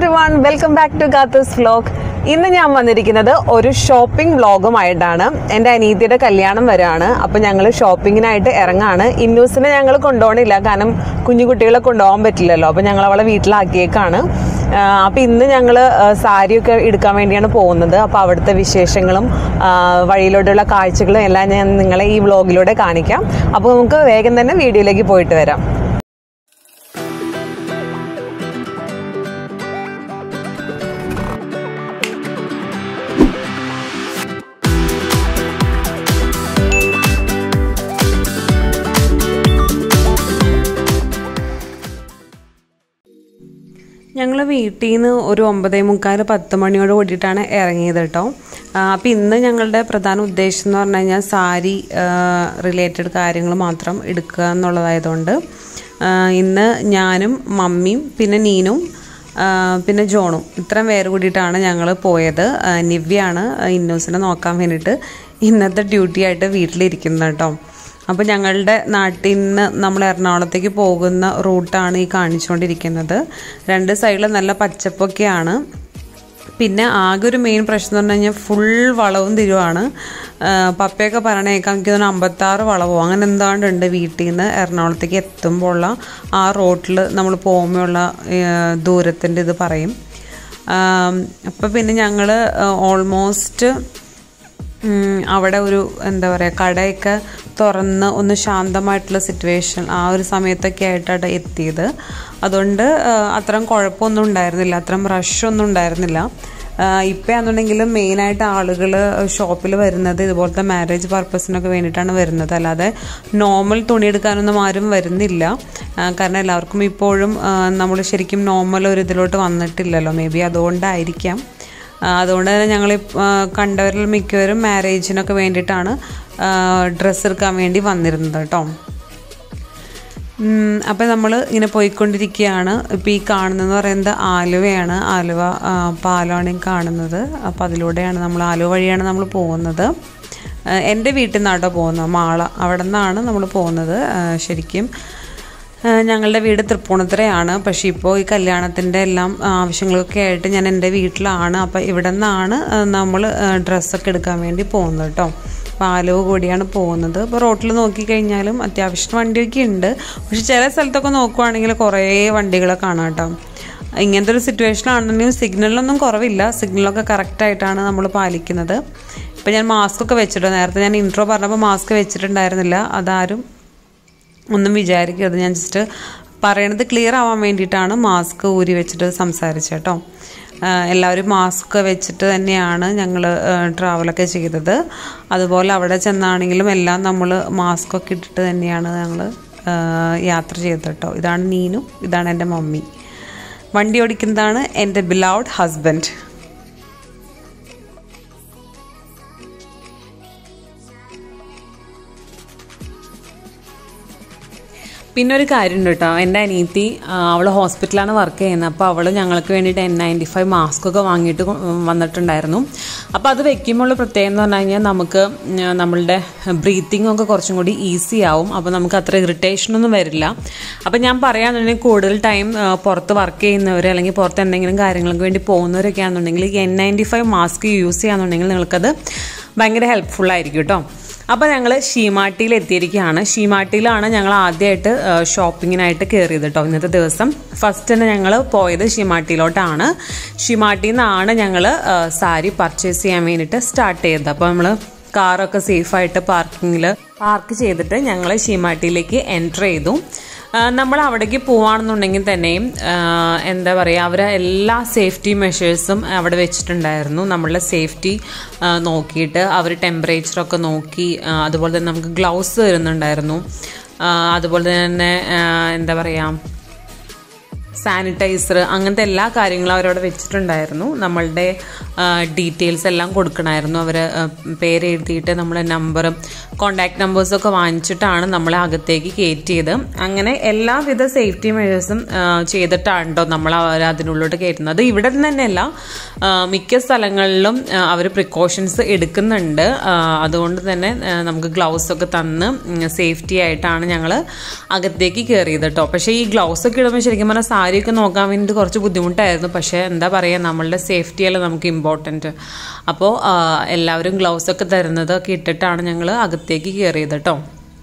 every one welcome back to ഗാത്തസ് vlog ഇന്ന് ഞാൻ വന്നിരിക്കുന്നത് ഒരു ഷോപ്പിംഗ് വ്ലോഗുമായിട്ടാണ് എൻ്റെ അനീതിയുടെ കല്യാണം വരാണ് അപ്പോൾ ഞങ്ങൾ ഷോപ്പിങ്ങിനായിട്ട് ഇറങ്ങാണ് ഇന്നൂസിനെ ഞങ്ങൾ കൊണ്ടുപോകണില്ല കാരണം കുഞ്ഞു കുട്ടികളെ കൊണ്ടുപോകാൻ പറ്റില്ലല്ലോ അപ്പോൾ ഞങ്ങൾ അവളെ വീട്ടിലാക്കിയേക്കാണ് അപ്പോൾ ഇന്ന് ഞങ്ങൾ സാരിയൊക്കെ എടുക്കാൻ വേണ്ടിയാണ് പോകുന്നത് അപ്പോൾ അവിടുത്തെ വിശേഷങ്ങളും ആ, വഴിയിലോട്ടുള്ള കാഴ്ചകളും എല്ലാം ഞാൻ നിങ്ങളെ ഈ വ്ലോഗിലൂടെ കാണിക്കാം അപ്പോൾ നമുക്ക് വേഗം തന്നെ വീഡിയോയിലേക്ക് പോയിട്ട് വരാം ഞങ്ങൾ വീട്ടിൽ നിന്ന് ഒരു ഒമ്പതേ മുക്കാൽ പത്ത് മണിയോട് കൂടിയിട്ടാണ് ഇറങ്ങിയത് കേട്ടോ അപ്പോൾ ഇന്ന് ഞങ്ങളുടെ പ്രധാന ഉദ്ദേശം എന്ന് പറഞ്ഞു കഴിഞ്ഞാൽ സാരി റിലേറ്റഡ് കാര്യങ്ങൾ മാത്രം എടുക്കുക എന്നുള്ളതായതുകൊണ്ട് ആ, ഇന്ന് ഞാനും മമ്മിയും പിന്നെ നീനും ആ, പിന്നെ ജോണും ഇത്രയും പേര് കൂടിയിട്ടാണ് ഞങ്ങൾ പോയത് ആ, നിവ്യാണ് ഇന്നോസിനെ നോക്കാൻ വേണ്ടിയിട്ട് ഇന്നത്തെ ഡ്യൂട്ടി ആയിട്ട് വീട്ടിലിരിക്കുന്നത് കേട്ടോ അപ്പോൾ ഞങ്ങളുടെ നാട്ടിൽ നിന്ന് നമ്മൾ എറണാകുളത്തേക്ക് പോകുന്ന റൂട്ടാണ് ഈ കാണിച്ചുകൊണ്ടിരിക്കുന്നത് രണ്ട് സൈഡിൽ നല്ല പച്ചപ്പൊക്കെയാണ് പിന്നെ ആകെ ഒരു മെയിൻ പ്രശ്നം എന്ന് പറഞ്ഞു കഴിഞ്ഞാൽ ഫുൾ വളവും തിരുവാണ് ആ, പപ്പയൊക്കെ പറയണേക്കാം എനിക്ക് തോന്നുന്നു അമ്പത്താറ് വളവോ അങ്ങനെ എന്താണ്ട് ഉണ്ട് വീട്ടിൽ നിന്ന് എറണാകുളത്തേക്ക് എത്തുമ്പോൾ ഉള്ള ആ റോട്ടിൽ നമ്മൾ പോകുമ്പോഴുള്ള ദൂരത്തിൻ്റെ ഇത് പറയും അപ്പോൾ പിന്നെ ഞങ്ങൾ ഓൾമോസ്റ്റ് ഉം, അവിടെ ഒരു എന്താ പറയുക കടയൊക്കെ തുറന്ന് ഒന്ന് ശാന്തമായിട്ടുള്ള സിറ്റുവേഷൻ ആ ഒരു സമയത്തൊക്കെ ആയിട്ടാണ് എത്തിയത് അതുകൊണ്ട് ആ, അത്രയും കുഴപ്പമൊന്നും ഉണ്ടായിരുന്നില്ല അത്രയും റഷൊന്നും ഉണ്ടായിരുന്നില്ല ഇപ്പോഴാണെന്നുണ്ടെങ്കിൽ മെയിനായിട്ട് ആളുകൾ ഷോപ്പിൽ വരുന്നത് ഇതുപോലത്തെ മാരേജ് പർപ്പസിനൊക്കെ വേണ്ടിയിട്ടാണ് വരുന്നത് അല്ലാതെ നോർമൽ തുണി എടുക്കാനൊന്നും ആരും വരുന്നില്ല ആ, കാരണം എല്ലാവർക്കും ഇപ്പോഴും നമ്മൾ ശരിക്കും നോർമൽ ഒരു ഇതിലോട്ട് വന്നിട്ടില്ലല്ലോ മേ ബി അതുകൊണ്ടായിരിക്കാം ആ, അതുകൊണ്ട് തന്നെ ഞങ്ങൾ കണ്ടവരിൽ മിക്കവരും മാരേജിനൊക്കെ വേണ്ടിയിട്ടാണ് ഡ്രസ്സ് എടുക്കാൻ വേണ്ടി വന്നിരുന്നത് കേട്ടോ അപ്പം നമ്മൾ ഇങ്ങനെ പോയിക്കൊണ്ടിരിക്കുകയാണ് ഇപ്പോൾ ഈ കാണുന്നതെന്ന് പറയുന്നത് ആലുവയാണ് ആലുവ ആ, പാലമാണ് ഈ കാണുന്നത് അപ്പോൾ അതിലൂടെയാണ് നമ്മൾ ആലുവ വഴിയാണ് നമ്മൾ പോകുന്നത് ആ, എൻ്റെ വീട്ടിൽ നിന്നാട്ടോ പോകുന്നത് മാള അവിടെ നിന്നാണ് നമ്മൾ പോകുന്നത് ആ, ശരിക്കും ആ, ഞങ്ങളുടെ വീട് തൃപ്പൂണിത്തുറയാണ് പക്ഷേ ഇപ്പോൾ ഈ കല്യാണത്തിൻ്റെ എല്ലാം ആവശ്യങ്ങളൊക്കെ ആയിട്ട് ഞാൻ എൻ്റെ വീട്ടിലാണ് അപ്പോൾ ഇവിടെ നിന്നാണ് നമ്മൾ ഡ്രസ്സൊക്കെ എടുക്കാൻ വേണ്ടി പോകുന്നത് കേട്ടോ അപ്പോൾ ആലുവ കൂടിയാണ് പോകുന്നത് ഇപ്പോൾ റോട്ടിൽ നോക്കിക്കഴിഞ്ഞാലും അത്യാവശ്യം വണ്ടിയൊക്കെ ഉണ്ട് പക്ഷെ ചില സ്ഥലത്തൊക്കെ നോക്കുവാണെങ്കിൽ കുറേ വണ്ടികളെ കാണാം കേട്ടോ ഇങ്ങനത്തെ ഒരു സിറ്റുവേഷൻ ആണെന്നുണ്ടെങ്കിൽ സിഗ്നലിനൊന്നും കുറവില്ല സിഗ്നലൊക്കെ കറക്റ്റായിട്ടാണ് നമ്മൾ പാലിക്കുന്നത് ഇപ്പം ഞാൻ മാസ്ക് ഒക്കെ വെച്ചിട്ട് നേരത്തെ ഞാൻ ഇൻട്രോ പറഞ്ഞപ്പോൾ മാസ്ക് വെച്ചിട്ടുണ്ടായിരുന്നില്ല അതാരും ഒന്നും വിചാരിക്കരുത് ഞാൻ ജസ്റ്റ് പറയണത് ക്ലിയർ ആവാൻ വേണ്ടിയിട്ടാണ് മാസ്ക് ഊരി വെച്ചിട്ട് സംസാരിച്ചത് കേട്ടോ ആഹ് എല്ലാവരും മാസ്ക് വെച്ചിട്ട് തന്നെയാണ് ഞങ്ങൾ ട്രാവലൊക്കെ ചെയ്തത് അതുപോലെ അവിടെ ചെന്നാണെങ്കിലും എല്ലാം നമ്മൾ മാസ്ക് ഒക്കെ ഇട്ടിട്ട് തന്നെയാണ് ഞങ്ങൾ യാത്ര ചെയ്തത് കേട്ടോ ഇതാണ് നീനു ഇതാണ് എൻ്റെ മമ്മി വണ്ടി ഓടിക്കുന്നതാണ് എൻ്റെ ബിലൗഡ് ഹസ്ബൻഡ് പിന്നെ ഒരു കാര്യമുണ്ട് കേട്ടോ എൻ്റെ അനിയത്തി അവൾ ഹോസ്പിറ്റലാണ് വർക്ക് ചെയ്യുന്നത് അപ്പോൾ അവൾ ഞങ്ങൾക്ക് വേണ്ടിയിട്ട് എൻ നയൻറ്റി ഫൈവ് മാസ്ക് ഒക്കെ വാങ്ങിയിട്ട് കൊ- വന്നിട്ടുണ്ടായിരുന്നു അപ്പോൾ അത് വെക്കുമ്പോൾ ഉള്ള പ്രത്യേകത എന്ന് പറഞ്ഞു കഴിഞ്ഞാൽ നമുക്ക് ഉം, നമ്മളുടെ ബ്രീത്തിങ് ഒക്കെ കുറച്ചും കൂടി ഈസി ആവും അപ്പോൾ നമുക്ക് അത്ര ഇറിറ്റേഷനൊന്നും വരില്ല അപ്പോൾ ഞാൻ പറയാന്നുണ്ടെങ്കിൽ കൂടുതൽ ടൈം പുറത്ത് വർക്ക് ചെയ്യുന്നവർ അല്ലെങ്കിൽ പുറത്ത് എന്തെങ്കിലും കാര്യങ്ങൾക്ക് വേണ്ടി പോകുന്നവരൊക്കെ ആണെന്നുണ്ടെങ്കിൽ ഈ N ninety five mask use ചെയ്യാന്നുണ്ടെങ്കിൽ നിങ്ങൾക്കത് ഭയങ്കര ഹെൽപ്ഫുൾ ആയിരിക്കും കേട്ടോ അപ്പോൾ ഞങ്ങൾ ഷീമാട്ടിയിൽ എത്തിയിരിക്കുകയാണ് ഷീമാട്ടിയിലാണ് ഞങ്ങൾ ആദ്യമായിട്ട് ഷോപ്പിങ്ങിനായിട്ട് കയറിയത് കേട്ടോ ഇന്നത്തെ ദിവസം ഫസ്റ്റ് തന്നെ ഞങ്ങൾ പോയത് ഷീമാട്ടിയിലോട്ടാണ് ഷീമാട്ടിയിൽ നിന്നാണ് ഞങ്ങൾ സാരി പർച്ചേസ് ചെയ്യാൻ വേണ്ടിയിട്ട് സ്റ്റാർട്ട് ചെയ്തത് അപ്പോൾ നമ്മൾ കാറൊക്കെ സേഫായിട്ട് പാർക്കിങ്ങിൽ പാർക്ക് ചെയ്തിട്ട് ഞങ്ങൾ ഷീമാട്ടിയിലേക്ക് എൻറ്റർ ചെയ്തു നമ്മൾ അവിടേക്ക് പോവാണെന്നുണ്ടെങ്കിൽ തന്നെയും ആ, എന്താ പറയുക അവർ എല്ലാ സേഫ്റ്റി മെഷേഴ്സും അവിടെ വെച്ചിട്ടുണ്ടായിരുന്നു നമ്മളുടെ സേഫ്റ്റി നോക്കിയിട്ട് അവർ ടെമ്പറേച്ചറൊക്കെ നോക്കി ആ, അതുപോലെ തന്നെ നമുക്ക് ഗ്ലൗസ് തരുന്നുണ്ടായിരുന്നു ആ, അതുപോലെ തന്നെ ആ, എന്താ പറയുക സാനിറ്റൈസർ അങ്ങനത്തെ എല്ലാ കാര്യങ്ങളും അവരവിടെ വെച്ചിട്ടുണ്ടായിരുന്നു നമ്മളുടെ ഡീറ്റെയിൽസ് എല്ലാം കൊടുക്കണമായിരുന്നു അവർ പേര് എഴുതിയിട്ട് നമ്മളെ നമ്പറും കോണ്ടാക്ട് നമ്പേഴ്സൊക്കെ വാങ്ങിച്ചിട്ടാണ് നമ്മളെ അകത്തേക്ക് കയറ്റിയത് അങ്ങനെ എല്ലാവിധ സേഫ്റ്റി മെഷേഴ്സും ചെയ്തിട്ടാണ് കേട്ടോ നമ്മൾ അവർ അതിനുള്ളിലോട്ട് കയറ്റുന്നത് ഇവിടെ നിന്ന് തന്നെയല്ല ആ, മിക്ക സ്ഥലങ്ങളിലും അവർ പ്രിക്കോഷൻസ് എടുക്കുന്നുണ്ട് ആ, അതുകൊണ്ട് തന്നെ ആ, നമുക്ക് ഗ്ലൗസ് ഒക്കെ തന്ന് സേഫ്റ്റി ആയിട്ടാണ് ഞങ്ങൾ അകത്തേക്ക് കയറിയത് കേട്ടോ പക്ഷേ ഈ ഗ്ലൗസ് ഒക്കെ ഇടുമ്പോൾ ശരിക്കും പറഞ്ഞാൽ സാരിയൊക്കെ നോക്കാൻ വേണ്ടിയിട്ട് കുറച്ച് ബുദ്ധിമുട്ടായിരുന്നു പക്ഷേ എന്താ പറയുക നമ്മളുടെ സേഫ്റ്റിയല്ല നമുക്ക് ഇമ്പോർട്ടൻറ്റ് അപ്പോൾ എല്ലാവരും ഗ്ലൗസ് ഒക്കെ തരുന്നതൊക്കെ ഇട്ടിട്ടാണ് ഞങ്ങൾ അകത്തേക്ക് കയറിയത് കേട്ടോ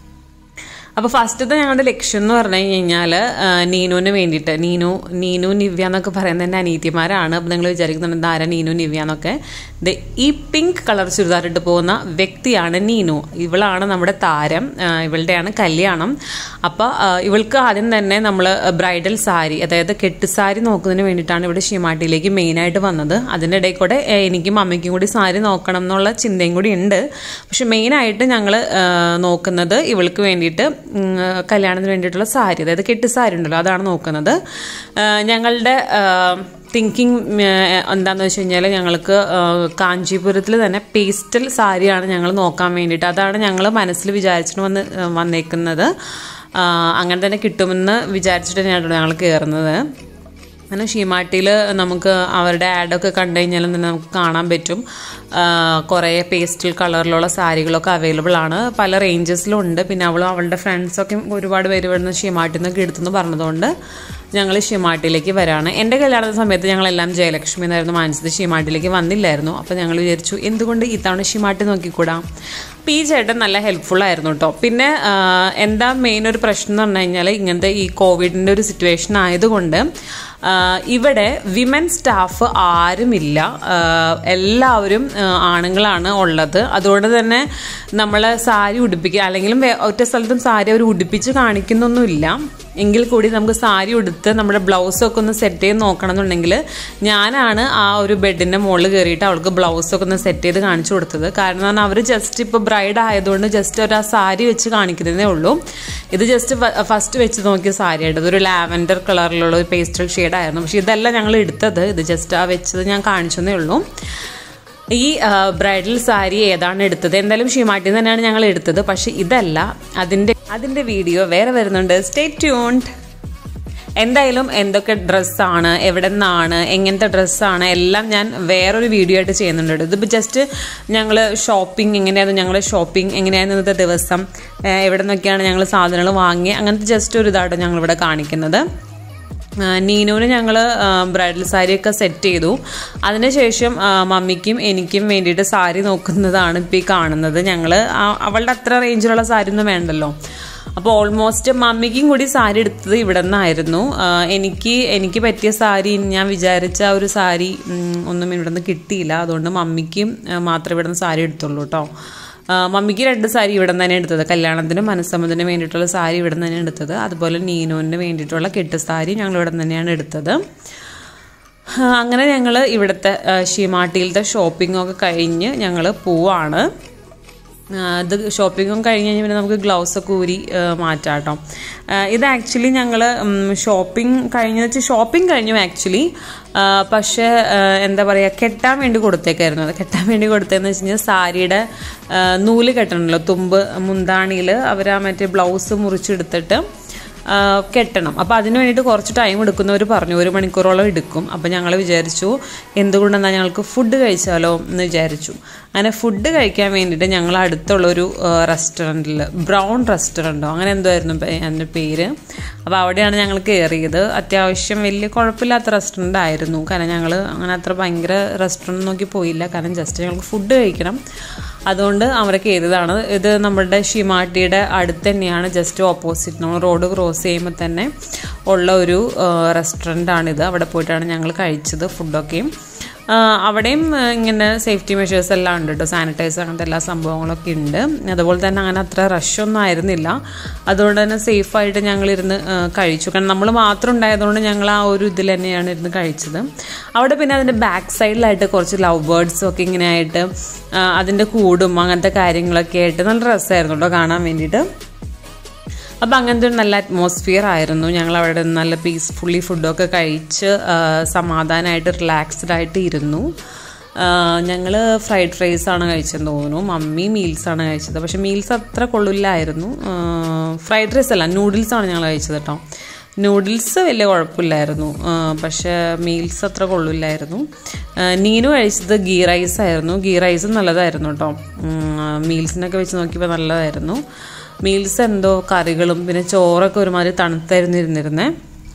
അപ്പോൾ ഫസ്റ്റത്തെ ഞങ്ങളുടെ ലക്ഷ്യം എന്ന് പറഞ്ഞു കഴിഞ്ഞാൽ നീനുവിന് വേണ്ടിയിട്ട് നീനു നീനു നിവ്യ എന്നൊക്കെ പറയുന്നത് എൻ്റെ അനീതിമാരാണ് അപ്പോൾ നിങ്ങൾ വിചാരിക്കുന്നുണ്ട് ആരാ നീനു നിവ്യ എന്നൊക്കെ ദേ ഈ പിങ്ക് കളർ ചുരിദാർ ഇട്ട് പോകുന്ന വ്യക്തിയാണ് നീനു ഇവളാണ് നമ്മുടെ താരം ആ, ഇവളുടെയാണ് കല്യാണം അപ്പോൾ ആ, ഇവൾക്ക് ആദ്യം തന്നെ നമ്മൾ ബ്രൈഡൽ സാരി അതായത് കെട്ട് സാരി നോക്കുന്നതിന് വേണ്ടിയിട്ടാണ് ഇവിടെ ഷീമാട്ടിയിലേക്ക് മെയിനായിട്ട് വന്നത് അതിൻ്റെ ഇടയിൽ കൂടെ ഏ, എനിക്കും അമ്മയ്ക്കും കൂടി സാരി നോക്കണം എന്നുള്ള ചിന്തയും കൂടി ഉണ്ട് പക്ഷെ മെയിനായിട്ട് ഞങ്ങൾ നോക്കുന്നത് ഇവൾക്ക് വേണ്ടിയിട്ട് ഉം, കല്യാണത്തിന് വേണ്ടിയിട്ടുള്ള സാരി അതായത് കെട്ട് സാരി ഉണ്ടല്ലോ അതാണ് നോക്കുന്നത് ആ, ഞങ്ങളുടെ തിങ്കിങ് എന്താണെന്ന് വെച്ച് കഴിഞ്ഞാൽ ഞങ്ങൾക്ക് കാഞ്ചീപുരത്തിൽ തന്നെ പേസ്റ്റൽ സാരിയാണ് ഞങ്ങൾ നോക്കാൻ വേണ്ടിയിട്ട് അതാണ് ഞങ്ങൾ മനസ്സിൽ വിചാരിച്ചിട്ട് വന്ന് ആ, വന്നേക്കുന്നത് ആ, അങ്ങനെ തന്നെ കിട്ടുമെന്ന് വിചാരിച്ചിട്ട് തന്നെയാണ് ഞങ്ങൾ കയറുന്നത് അങ്ങനെ ഷീമാട്ടിയിൽ നമുക്ക് അവരുടെ ആഡൊക്കെ കണ്ടു കഴിഞ്ഞാൽ തന്നെ നമുക്ക് കാണാൻ പറ്റും ആ, കുറേ പേസ്റ്റൽ കളറിലുള്ള സാരികളൊക്കെ അവൈലബിൾ ആണ് പല റേഞ്ചസിലും ഉണ്ട് പിന്നെ അവളും അവളുടെ ഫ്രണ്ട്സൊക്കെ ഒരുപാട് പേര് ഇവിടുന്ന് ഷീമാട്ടിൽ നിന്നൊക്കെ എടുത്തെന്ന് പറഞ്ഞതുകൊണ്ട് ഞങ്ങൾ ഷീമാട്ടിലേക്ക് വരാണ് എൻ്റെ കല്യാണ സമയത്ത് ഞങ്ങളെല്ലാം ജയലക്ഷ്മി എന്നായിരുന്നു വാങ്ങിച്ചത് ഷീമാട്ടിലേക്ക് വന്നില്ലായിരുന്നു അപ്പോൾ ഞങ്ങൾ വിചാരിച്ചു എന്തുകൊണ്ട് ഇത്തവണ ഷീമാട്ടി നോക്കിക്കൂടാം അപ്പോൾ ഈ ചേട്ടൻ നല്ല ഹെൽപ്ഫുൾ ആയിരുന്നു കേട്ടോ പിന്നെ ആ, എന്താ മെയിൻ ഒരു പ്രശ്നം എന്ന് പറഞ്ഞു കഴിഞ്ഞാൽ ഇങ്ങനത്തെ ഈ കോവിഡിൻ്റെ ഒരു സിറ്റുവേഷൻ ആയതുകൊണ്ട് ആ, ഇവിടെ വിമൻ സ്റ്റാഫ് ആരുമില്ല ആ, എല്ലാവരും ആ, ആണുങ്ങളാണ് ഉള്ളത് അതുകൊണ്ട് തന്നെ നമ്മൾ സാരി ഉടുപ്പിക്കുക അല്ലെങ്കിലും വേ- ഒറ്റ സ്ഥലത്തും സാരി അവർ ഉടുപ്പിച്ച് കാണിക്കുന്നൊന്നുമില്ല എങ്കിൽ കൂടി നമുക്ക് സാരി ഉടുത്ത് നമ്മുടെ ബ്ലൗസൊക്കെ ഒന്ന് സെറ്റ് ചെയ്ത് നോക്കണം എന്നുണ്ടെങ്കിൽ ഞാനാണ് ആ ഒരു ബെഡിൻ്റെ മുകളിൽ കയറിയിട്ട് അവൾക്ക് ബ്ലൗസൊക്കെ ഒന്ന് സെറ്റ് ചെയ്ത് കാണിച്ചു കൊടുത്തത് കാരണം അവർ ജസ്റ്റ് ഇപ്പോൾ ബ്രൈഡ് ആയതുകൊണ്ട് ജസ്റ്റ് ഒരു ആ സാരി വെച്ച് കാണിക്കുന്നതേ ഉള്ളൂ ഇത് ജസ്റ്റ് ഫസ്റ്റ് വെച്ച് നോക്കിയ സാരി ആയിട്ട് ഇതൊരു ലാവൻഡർ കളറിലുള്ള ഒരു പേസ്റ്റൽ ഷെയ്ഡായിരുന്നു പക്ഷെ ഇതല്ല ഞങ്ങൾ എടുത്തത് ഇത് ജസ്റ്റ് ആ വെച്ചത് ഞാൻ കാണിച്ചതേ ഉള്ളൂ ഈ ബ്രൈഡൽ സാരി ഏതാണ് എടുത്തത് എന്തായാലും ഷീമാട്ടിൽ തന്നെയാണ് ഞങ്ങൾ എടുത്തത് പക്ഷെ ഇതല്ല അതിൻ്റെ അതിൻ്റെ വീഡിയോ വേറെ വരുന്നുണ്ട് സ്റ്റേ ട്യൂൺഡ് എന്തായാലും എന്തൊക്കെ ഡ്രസ്സാണ് എവിടെ നിന്നാണ് എങ്ങനത്തെ ഡ്രസ്സാണ് എല്ലാം ഞാൻ വേറൊരു വീഡിയോ ആയിട്ട് ചെയ്യുന്നുണ്ട് ഇതിപ്പോൾ ജസ്റ്റ് ഞങ്ങൾ ഷോപ്പിംഗ് എങ്ങനെയായിരുന്നു ഞങ്ങൾ ഷോപ്പിംഗ് എങ്ങനെയായിരുന്നു ഇന്നത്തെ ദിവസം ഏഹ് എവിടെ നിന്നൊക്കെയാണ് ഞങ്ങൾ സാധനങ്ങൾ വാങ്ങി അങ്ങനത്തെ ജസ്റ്റ് ഒരു ഇതായിട്ട് ഞങ്ങളിവിടെ കാണിക്കുന്നത് ആ, നീനുവിന് ഞങ്ങൾ ബ്രൈഡൽ സാരിയൊക്കെ സെറ്റ് ചെയ്തു അതിനുശേഷം ആ, മമ്മിക്കും എനിക്കും വേണ്ടിയിട്ട് സാരി നോക്കുന്നതാണ് ഇപ്പോൾ ഈ കാണുന്നത് ഞങ്ങൾ അവളുടെ അത്ര റേഞ്ചിലുള്ള സാരി ഒന്നും വേണ്ടല്ലോ അപ്പോൾ ഓൾമോസ്റ്റ് മമ്മിക്കും കൂടി സാരി എടുത്തത് ഇവിടെ നിന്നായിരുന്നു ആ, എനിക്ക് എനിക്ക് പറ്റിയ സാരി ഞാൻ വിചാരിച്ച ആ ഒരു സാരി ഉം, ഒന്നും ഇവിടെ നിന്ന് കിട്ടിയില്ല അതുകൊണ്ട് മമ്മിക്കും ആ, മാത്രമേ ഇവിടെ നിന്ന് സാരി എടുത്തുള്ളൂ കേട്ടോ ആ, മമ്മിക്ക് രണ്ട് സാരി ഇവിടെ നിന്ന് തന്നെ എടുത്തത് കല്യാണത്തിനും മനസ്സമ്മതിനും വേണ്ടിയിട്ടുള്ള സാരി ഇവിടെ നിന്ന് തന്നെ എടുത്തത് അതുപോലെ നീനുവിന് വേണ്ടിയിട്ടുള്ള കെട്ട് സാരി ഞങ്ങൾ ഇവിടെ നിന്ന് തന്നെയാണ് എടുത്തത് ആ, അങ്ങനെ ഞങ്ങൾ ഇവിടുത്തെ ആ, ഷീമാട്ടിയിലത്തെ ഷോപ്പിംഗ് ഒക്കെ കഴിഞ്ഞ് ഞങ്ങൾ പോവാണ് ആ, ഇത് ഷോപ്പിങ്ങും കഴിഞ്ഞ് കഴിഞ്ഞാൽ പിന്നെ നമുക്ക് ഗ്ലൗസ് ഒക്കെ ഊരി ആ, മാറ്റാം കേട്ടോ ആ, ഇത് ആക്ച്വലി ഞങ്ങൾ ഷോപ്പിംഗ് കഴിഞ്ഞെന്ന് വെച്ചാൽ ഷോപ്പിംഗ് കഴിഞ്ഞു ആക്ച്വലി പക്ഷേ ആ, എന്താ പറയുക കെട്ടാൻ വേണ്ടി കൊടുത്തേക്കായിരുന്നു അത് കെട്ടാൻ വേണ്ടി കൊടുത്തതെന്ന് വെച്ച് കഴിഞ്ഞാൽ സാരിയുടെ ആ, നൂല് കെട്ടണമല്ലോ തുമ്പ് മുന്താണിയിൽ അവർ ആ മറ്റേ ബ്ലൗസ് മുറിച്ചെടുത്തിട്ട് ആ, കെട്ടണം അപ്പോൾ അതിന് വേണ്ടിയിട്ട് കുറച്ച് ടൈം എടുക്കുന്നവർ പറഞ്ഞു ഒരു മണിക്കൂറോളം എടുക്കും അപ്പോൾ ഞങ്ങൾ വിചാരിച്ചു എന്തുകൊണ്ടെന്നാൽ ഞങ്ങൾക്ക് ഫുഡ് കഴിച്ചാലോ എന്ന് വിചാരിച്ചു അങ്ങനെ ഫുഡ് കഴിക്കാൻ വേണ്ടിയിട്ട് ഞങ്ങൾ അടുത്തുള്ളൊരു റെസ്റ്റോറൻറ്റിൽ ബ്രൗൺ റെസ്റ്റോറൻറ്റോ അങ്ങനെ എന്തായിരുന്നു എൻ്റെ പേര് അപ്പോൾ അവിടെയാണ് ഞങ്ങൾ കയറിയത് അത്യാവശ്യം വലിയ കുഴപ്പമില്ലാത്ത റെസ്റ്റോറൻ്റ് ആയിരുന്നു കാരണം ഞങ്ങൾ അങ്ങനെ അത്ര ഭയങ്കര റെസ്റ്റോറൻറ്റ് നോക്കി പോയില്ല കാരണം ജസ്റ്റ് ഞങ്ങൾക്ക് ഫുഡ് കഴിക്കണം അതുകൊണ്ട് അവിടെ കയറിയതാണ് ഇത് നമ്മുടെ ഷിമാട്ടിയുടെ അടുത്ത് തന്നെയാണ് ജസ്റ്റ് ഓപ്പോസിറ്റ് നമ്മൾ റോഡ് ക്രോസ് ചെയ്യുമ്പോൾ തന്നെ ഉള്ള ഒരു റെസ്റ്റോറൻ്റ് ആണിത് അവിടെ പോയിട്ടാണ് ഞങ്ങൾ കഴിച്ചത് ഫുഡൊക്കെയും ആ, അവിടെയും ആ, ഇങ്ങനെ സേഫ്റ്റി മെഷേഴ്സ് എല്ലാം ഉണ്ട് കേട്ടോ സാനിറ്റൈസർ അങ്ങനത്തെ എല്ലാ സംഭവങ്ങളൊക്കെ ഉണ്ട് അതുപോലെ തന്നെ അങ്ങനെ അത്ര റഷൊന്നും ആയിരുന്നില്ല അതുകൊണ്ട് തന്നെ സേഫായിട്ട് ഞങ്ങളിരുന്ന് ആ, കഴിച്ചു കാരണം നമ്മൾ മാത്രം ഉണ്ടായതുകൊണ്ട് ഞങ്ങൾ ആ ഒരു ഇതിൽ തന്നെയാണ് ഇരുന്ന് കഴിച്ചത് അവിടെ പിന്നെ അതിൻ്റെ ബാക്ക് സൈഡിലായിട്ട് കുറച്ച് ലവ് ബേർഡ്സും ഒക്കെ ഇങ്ങനെ ആയിട്ട് ആ, അതിൻ്റെ കൂടും അങ്ങനത്തെ കാര്യങ്ങളൊക്കെ ആയിട്ട് നല്ല രസമായിരുന്നു കേട്ടോ കാണാൻ വേണ്ടിയിട്ട് അപ്പോൾ അങ്ങനത്തെ ഒരു നല്ല അറ്റ്മോസ്ഫിയർ ആയിരുന്നു ഞങ്ങൾ അവിടെ നിന്ന് നല്ല പീസ്ഫുള്ളി ഫുഡൊക്കെ കഴിച്ച് ആ, സമാധാനമായിട്ട് റിലാക്സ്ഡ് ആയിട്ട് ഇരുന്നു ഞങ്ങൾ ഫ്രൈഡ് റൈസ് ആണ് കഴിച്ചതെന്ന് തോന്നുന്നു മമ്മി മീൽസ് ആണ് കഴിച്ചത് പക്ഷെ മീൽസ് അത്ര കൊള്ളില്ലായിരുന്നു ഫ്രൈഡ് റൈസ് അല്ല നൂഡിൽസ് ആണ് ഞങ്ങൾ കഴിച്ചത് കേട്ടോ നൂഡിൽസ് വലിയ കുഴപ്പമില്ലായിരുന്നു ആ, പക്ഷേ മീൽസ് അത്ര കൊള്ളില്ലായിരുന്നു ആ, നീനു കഴിച്ചത് ഗീ റൈസ് ആയിരുന്നു ഗീ റൈസ് നല്ലതായിരുന്നു കേട്ടോ മീൽസിനൊക്കെ വെച്ച് നോക്കിയപ്പോൾ നല്ലതായിരുന്നു മീൽസ് എന്തോ കറികളും പിന്നെ ചോറൊക്കെ ഒരുമാതിരി തണുത്തായിരുന്നു ഇരുന്നിരുന്നേ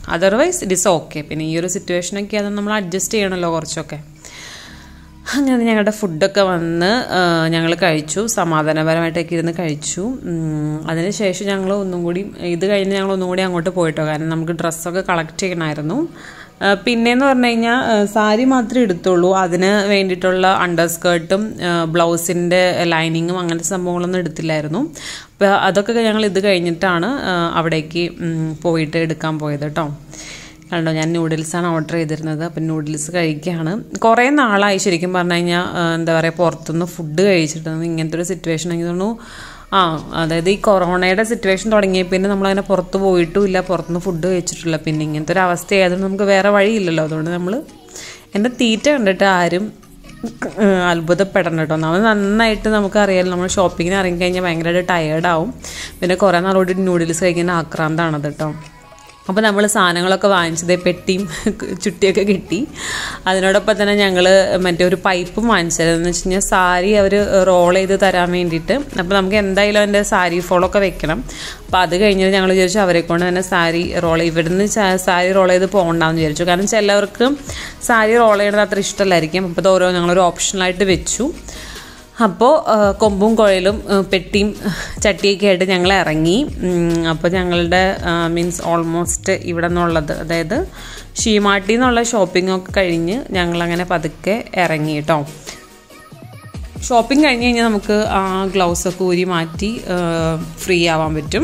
അതർവൈസ് ഇറ്റ് ഇസ് ഓക്കെ പിന്നെ ഈ ഒരു സിറ്റുവേഷനൊക്കെ അത് നമ്മൾ അഡ്ജസ്റ്റ് ചെയ്യണമല്ലോ കുറച്ചൊക്കെ അങ്ങനെ ഞങ്ങളുടെ ഫുഡൊക്കെ വന്ന് ഞങ്ങൾ കഴിച്ചു സമാധാനപരമായിട്ടൊക്കെ ഇരുന്ന് കഴിച്ചു അതിനുശേഷം ഞങ്ങൾ ഒന്നും കൂടി ഇത് കഴിഞ്ഞ് ഞങ്ങൾ ഒന്നും കൂടി അങ്ങോട്ട് പോയിട്ടോ കാരണം നമുക്ക് ഡ്രസ്സൊക്കെ കളക്ട് ചെയ്യണമായിരുന്നു പിന്നെയെന്ന് പറഞ്ഞു കഴിഞ്ഞാൽ സാരി മാത്രമേ എടുത്തുള്ളൂ അതിന് വേണ്ടിയിട്ടുള്ള അണ്ടർ സ്കേർട്ടും ബ്ലൗസിൻ്റെ ലൈനിങ്ങും അങ്ങനത്തെ സംഭവങ്ങളൊന്നും എടുത്തില്ലായിരുന്നു അപ്പോൾ അതൊക്കെ ഞങ്ങൾ ഇത് കഴിഞ്ഞിട്ടാണ് അവിടേക്ക് പോയിട്ട് എടുക്കാൻ പോയത് കേട്ടോ കണ്ടോ ഞാൻ നൂഡിൽസാണ് ഓർഡർ ചെയ്തിരുന്നത് അപ്പം നൂഡിൽസ് കഴിക്കുകയാണ് കുറേ നാളായി ശരിക്കും പറഞ്ഞു കഴിഞ്ഞാൽ എന്താ പറയുക പുറത്തുനിന്ന് ഫുഡ് കഴിച്ചിട്ട് ഇങ്ങനത്തെ ഒരു സിറ്റുവേഷൻ എനിക്ക് തോന്നുന്നു ആ അതായത് ഈ കൊറോണയുടെ സിറ്റുവേഷൻ തുടങ്ങിയ പിന്നെ നമ്മളങ്ങനെ പുറത്ത് പോയിട്ടും ഇല്ല പുറത്തുനിന്ന് ഫുഡ് കഴിച്ചിട്ടില്ല പിന്നെ ഇങ്ങനത്തെ ഒരു അവസ്ഥയായതുകൊണ്ട് നമുക്ക് വേറെ വഴിയില്ലല്ലോ അതുകൊണ്ട് നമ്മൾ എൻ്റെ തീറ്റ കണ്ടിട്ട് ആരും അത്ഭുതപ്പെടണം കേട്ടോ നമ്മൾ നന്നായിട്ട് നമുക്കറിയാലോ നമ്മൾ ഷോപ്പിങ്ങിന് ഇറങ്ങിക്കഴിഞ്ഞാൽ ഭയങ്കരമായിട്ട് ടയേർഡാവും പിന്നെ കുറേ നാളോട് നൂഡിൽസ് കഴിക്കുന്ന ആക്രാന്താണത് കേട്ടോ അപ്പോൾ നമ്മൾ സാധനങ്ങളൊക്കെ വാങ്ങിച്ചത് പെട്ടിയും ചുട്ടിയൊക്കെ കിട്ടി അതിനോടൊപ്പം തന്നെ ഞങ്ങൾ മറ്റേ ഒരു പൈപ്പും വാങ്ങിച്ചതെന്ന് വെച്ച് കഴിഞ്ഞാൽ സാരി അവർ റോൾ ചെയ്ത് തരാൻ വേണ്ടിയിട്ട് അപ്പോൾ നമുക്ക് എന്തായാലും അതിൻ്റെ സാരി ഫോളൊക്കെ വെക്കണം അപ്പോൾ അത് കഴിഞ്ഞിട്ട് ഞങ്ങൾ വിചാരിച്ചു അവരെ കൊണ്ട് തന്നെ സാരി റോൾ ഇവിടുന്ന് സാരി റോൾ ചെയ്ത് പോകണ്ടെന്ന് വിചാരിച്ചു കാരണം ചിലവർക്ക് സാരി റോൾ ചെയ്യണത് അത്ര ഇഷ്ടമല്ലായിരിക്കും അപ്പോൾ അത് ഓരോ ഞങ്ങളൊരു ഓപ്ഷനായിട്ട് വെച്ചു അപ്പോൾ കൊമ്പും കുഴലും പെട്ടിയും ചട്ടിയൊക്കെ ആയിട്ട് ഞങ്ങൾ ഇറങ്ങി അപ്പോൾ ഞങ്ങളുടെ മീൻസ് ഓൾമോസ്റ്റ് ഇവിടെ നിന്നുള്ളത് അതായത് ഷീമാട്ടി എന്നുള്ള ഷോപ്പിംഗ് ഒക്കെ കഴിഞ്ഞ് ഞങ്ങളങ്ങനെ പതുക്കെ ഇറങ്ങി കേട്ടോ ഷോപ്പിംഗ് കഴിഞ്ഞ് കഴിഞ്ഞാൽ നമുക്ക് ആ ഗ്ലൗസ് ഒക്കെ ഊരി മാറ്റി ഫ്രീ ആവാൻ പറ്റും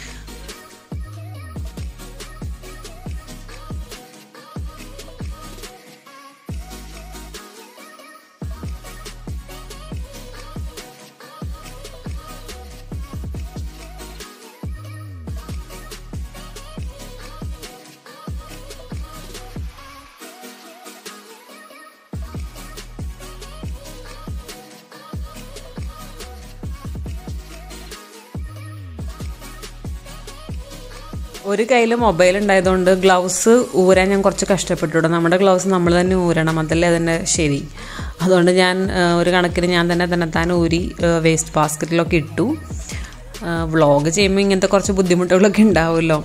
ഒരു കയ്യിൽ മൊബൈൽ ഉണ്ടായതുകൊണ്ട് ഗ്ലൗസ് ഊരാൻ ഞാൻ കുറച്ച് കഷ്ടപ്പെട്ടു നമ്മുടെ ഗ്ലൗസ് നമ്മൾ തന്നെ ഊരണം അതല്ലേ അതിൻ്റെ ശരി അതുകൊണ്ട് ഞാൻ ഒരു കണക്കിന് ഞാൻ തന്നെ തന്നെത്താൻ ഊരി വേസ്റ്റ് ബാസ്ക്കറ്റിലൊക്കെ ഇട്ടു വ്ളോഗ് ചെയ്യുമ്പോൾ ഇങ്ങനത്തെ കുറച്ച് ബുദ്ധിമുട്ടുകളൊക്കെ ഉണ്ടാവുമല്ലോ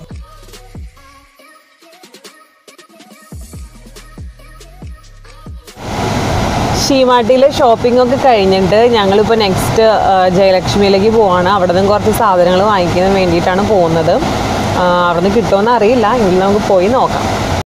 ഷീമാട്ടിയിലെ ഷോപ്പിംഗ് ഒക്കെ കഴിഞ്ഞിട്ട് ഞങ്ങളിപ്പോൾ നെക്സ്റ്റ് ജയലക്ഷ്മിയിലേക്ക് പോവാണ് അവിടെ നിന്ന് കുറച്ച് സാധനങ്ങൾ വാങ്ങിക്കാൻ വേണ്ടിയിട്ടാണ് പോകുന്നത് അവിടെ നിന്ന് കിട്ടുമെന്ന് അറിയില്ല എങ്കിലും നമുക്ക് പോയി നോക്കാം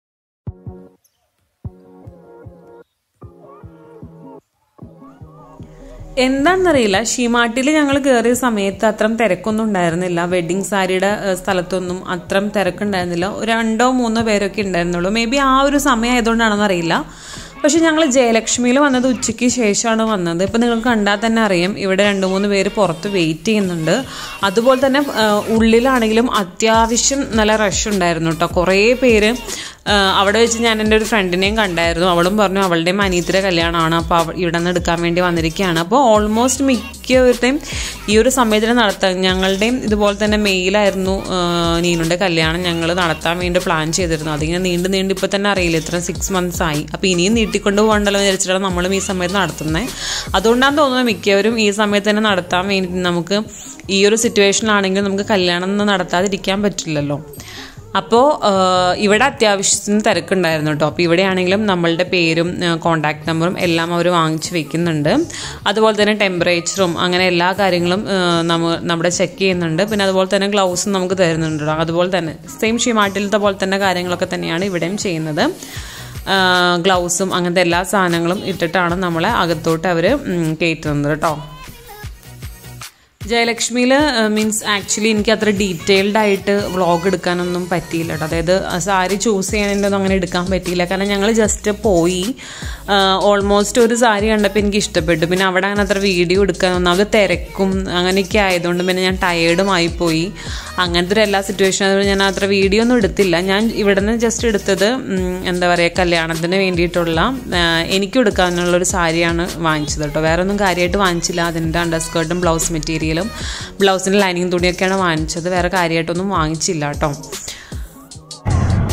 എന്താണെന്നറിയില്ല ഷീമാട്ടിൽ ഞങ്ങൾ കയറിയ സമയത്ത് അത്രം തിരക്കൊന്നും ഉണ്ടായിരുന്നില്ല വെഡിങ് സാരിയുടെ സ്ഥലത്തൊന്നും അത്രം തിരക്കുണ്ടായിരുന്നില്ല രണ്ടോ മൂന്നോ പേരൊക്കെ ഉണ്ടായിരുന്നുള്ളൂ മേ ബി ആ ഒരു സമയം ആയതുകൊണ്ടാണെന്ന് അറിയില്ല പക്ഷെ ഞങ്ങൾ ജയലക്ഷ്മിയിൽ വന്നത് ഉച്ചയ്ക്ക് ശേഷമാണ് വന്നത് ഇപ്പം നിങ്ങൾക്ക് കണ്ടാൽ തന്നെ അറിയാം ഇവിടെ രണ്ട് മൂന്ന് പേര് പുറത്ത് വെയിറ്റ് ചെയ്യുന്നുണ്ട് അതുപോലെ തന്നെ ഉള്ളിലാണെങ്കിലും അത്യാവശ്യം നല്ല റഷ് ഉണ്ടായിരുന്നു കേട്ടോ കുറേ പേര് അവിടെ വെച്ച് ഞാൻ എൻ്റെ ഒരു ഫ്രണ്ടിനെയും കണ്ടായിരുന്നു അവളും പറഞ്ഞു അവളുടെയും അനീത്തിൻ്റെ കല്യാണമാണ് അപ്പോൾ അവ ഇവിടെ നിന്ന് എടുക്കാൻ വേണ്ടി വന്നിരിക്കുകയാണ് അപ്പോൾ ഓൾമോസ്റ്റ് മിക്കവരുടെയും ഈ ഒരു സമയത്തിന് നടത്താൻ ഞങ്ങളുടെയും ഇതുപോലെ തന്നെ മെയിലായിരുന്നു നീനുൻ്റെ കല്യാണം ഞങ്ങൾ നടത്താൻ വേണ്ടി പ്ലാൻ ചെയ്തിരുന്നു അതിങ്ങനെ നീണ്ട് നീണ്ട് ഇപ്പോൾ തന്നെ അറിയില്ല ഇത്ര സിക്സ് മന്ത്സ് ആയി അപ്പോൾ ഇനിയും നീട്ടിക്കൊണ്ട് പോകണ്ടല്ലോ എന്ന് വിചാരിച്ചിട്ടാണ് നമ്മളും ഈ സമയത്ത് നടത്തുന്നത് അതുകൊണ്ടാണ് തോന്നുന്നത് മിക്കവരും ഈ സമയത്ത് തന്നെ നടത്താൻ വേണ്ടി നമുക്ക് ഈ ഒരു സിറ്റുവേഷനിലാണെങ്കിൽ നമുക്ക് കല്യാണം ഒന്നും നടത്താതിരിക്കാൻ പറ്റില്ലല്ലോ അപ്പോൾ ഇവിടെ അത്യാവശ്യത്തിന് തിരക്കുണ്ടായിരുന്നു കേട്ടോ അപ്പോൾ ഇവിടെയാണെങ്കിലും നമ്മളുടെ പേരും കോണ്ടാക്ട് നമ്പറും എല്ലാം അവർ വാങ്ങിച്ച് വെക്കുന്നുണ്ട് അതുപോലെ തന്നെ ടെമ്പറേച്ചറും അങ്ങനെ എല്ലാ കാര്യങ്ങളും നമ്മ നമ്മുടെ ചെക്ക് ചെയ്യുന്നുണ്ട് പിന്നെ അതുപോലെ തന്നെ ഗ്ലൗസും നമുക്ക് തരുന്നുണ്ട് കേട്ടോ അതുപോലെ തന്നെ സെയിം ഷിമാട്ടിലത്തെ പോലെ തന്നെ കാര്യങ്ങളൊക്കെ തന്നെയാണ് ഇവിടെയും ചെയ്യുന്നത് ഗ്ലൗസും അങ്ങനത്തെ എല്ലാ സാധനങ്ങളും ഇട്ടിട്ടാണ് നമ്മളെ അകത്തോട്ട് അവർ കയറ്റുന്നത് കേട്ടോ ജയലക്ഷ്മിയിൽ മീൻസ് ആക്ച്വലി എനിക്ക് അത്ര ഡീറ്റെയിൽഡ് ആയിട്ട് വ്ളോഗ് എടുക്കാനൊന്നും പറ്റിയില്ല കേട്ടോ അതായത് സാരി ചൂസ് ചെയ്യാനൊന്നും അങ്ങനെ എടുക്കാൻ പറ്റിയില്ല കാരണം ഞങ്ങൾ ജസ്റ്റ് പോയി ഓൾമോസ്റ്റ് ഒരു സാരി കണ്ടപ്പോൾ എനിക്ക് ഇഷ്ടപ്പെട്ടു പിന്നെ അവിടെ അങ്ങനെ അത്ര വീഡിയോ എടുക്കാൻ ഒന്നാമത് തിരക്കും അങ്ങനെയൊക്കെ ആയതുകൊണ്ട് പിന്നെ ഞാൻ ടയേർഡുമായി പോയി അങ്ങനത്തെ ഒരു എല്ലാ സിറ്റുവേഷനും ഞാൻ അത്ര വീഡിയോ ഒന്നും എടുത്തില്ല ഞാൻ ഇവിടെ നിന്ന് ജസ്റ്റ് എടുത്തത് എന്താ പറയുക കല്യാണത്തിന് വേണ്ടിയിട്ടുള്ള എനിക്കും എടുക്കാനുള്ളൊരു സാരിയാണ് വാങ്ങിച്ചത് കേട്ടോ വേറെ ഒന്നും കാര്യമായിട്ട് വാങ്ങിച്ചില്ല അതിൻ്റെ അണ്ടർ സ്കേർട്ടും ബ്ലൗസ് മെറ്റീരിയൽ മെറ്റീരിയലും ബ്ലൗസിൻ്റെ ലൈനിങ് തുണിയൊക്കെയാണ് വാങ്ങിച്ചത് വേറെ കാര്യമായിട്ടൊന്നും വാങ്ങിച്ചില്ല കേട്ടോ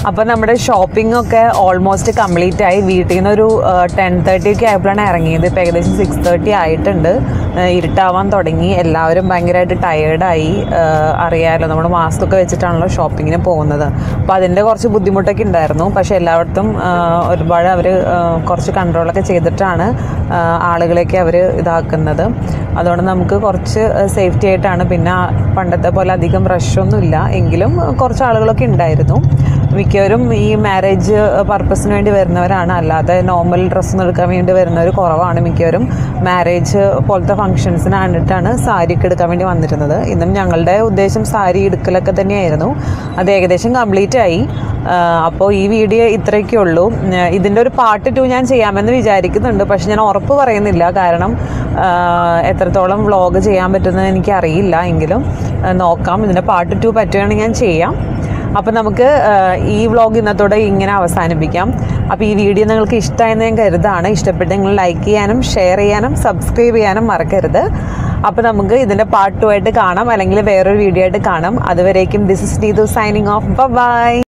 അപ്പോൾ നമ്മുടെ ഷോപ്പിംഗ് ഒക്കെ ഓൾമോസ്റ്റ് കംപ്ലീറ്റ് ആയി വീട്ടിൽ നിന്ന് ഒരു ടെൻ തേർട്ടി ഒക്കെ ആയപ്പോഴാണ് ഇറങ്ങിയത് ഇപ്പോൾ ഏകദേശം സിക്സ് തേർട്ടി ആയിട്ടുണ്ട് ഏഹ് ഇരുട്ടാവാൻ തുടങ്ങി എല്ലാവരും ഭയങ്കരമായിട്ട് ടയേർഡായി അറിയാമല്ലോ നമ്മൾ മാസ്ക് ഒക്കെ വെച്ചിട്ടാണല്ലോ ഷോപ്പിങ്ങിന് പോകുന്നത് അപ്പോൾ അതിൻ്റെ കുറച്ച് ബുദ്ധിമുട്ടൊക്കെ ഉണ്ടായിരുന്നു പക്ഷേ എല്ലായിടത്തും ഏഹ് ഒരുപാട് അവർ കുറച്ച് കൺട്രോളൊക്കെ ചെയ്തിട്ടാണ് ഏഹ് ആളുകളെയൊക്കെ അവർ ഇതാക്കുന്നത് അതുകൊണ്ട് നമുക്ക് കുറച്ച് സേഫ്റ്റി ആയിട്ടാണ് പിന്നെ പണ്ടത്തെ പോലെ അധികം റഷൊന്നും ഇല്ല എങ്കിലും കുറച്ച് ആളുകളൊക്കെ ഉണ്ടായിരുന്നു മിക്കവരും ഈ മാരേജ് പർപ്പസിന് വേണ്ടി വരുന്നവരാണ് അല്ലാതെ നോർമൽ ഡ്രസ്സ് എടുക്കാൻ വേണ്ടി വരുന്നവർ കുറവാണ് മിക്കവരും മാരേജ് പോലത്തെ ഫംഗ്ഷൻസിനായിട്ടാണ് സാരി ഒക്കെ എടുക്കാൻ വേണ്ടി വന്നിരുന്നത് ഇന്നും ഞങ്ങളുടെ ഉദ്ദേശം സാരി എടുക്കലൊക്കെ തന്നെയായിരുന്നു അത് ഏകദേശം കംപ്ലീറ്റ് ആയി അപ്പോൾ ഈ വീഡിയോ ഇത്രയൊക്കെ ഉള്ളൂ ഉം, ഇതിൻ്റെ ഒരു പാർട്ട് ടു ഞാൻ ചെയ്യാമെന്ന് വിചാരിക്കുന്നുണ്ട് പക്ഷെ ഞാൻ ഉറപ്പ് പറയുന്നില്ല കാരണം ആ, എത്രത്തോളം വ്ളോഗ് ചെയ്യാൻ പറ്റുന്നത് എനിക്കറിയില്ല എങ്കിലും ആ, നോക്കാം ഇതിൻ്റെ പാർട്ട് ടു പറ്റുകയാണെങ്കിൽ ഞാൻ ചെയ്യാം അപ്പോൾ നമുക്ക് ആ, ഈ വ്ളോഗ് ഇന്നത്തോടെ ഇങ്ങനെ അവസാനിപ്പിക്കാം അപ്പോൾ ഈ വീഡിയോ നിങ്ങൾക്ക് ഇഷ്ടമായെന്ന് ഞാൻ കരുതാണ് ഇഷ്ടപ്പെട്ട് നിങ്ങൾ ലൈക്ക് ചെയ്യാനും ഷെയർ ചെയ്യാനും സബ്സ്ക്രൈബ് ചെയ്യാനും മറക്കരുത് അപ്പോൾ നമുക്ക് ഇതിൻ്റെ പാർട്ട് ടു ആയിട്ട് കാണാം അല്ലെങ്കിൽ വേറൊരു വീഡിയോ ആയിട്ട് കാണാം അതുവരേക്കും this is Neethu signing off by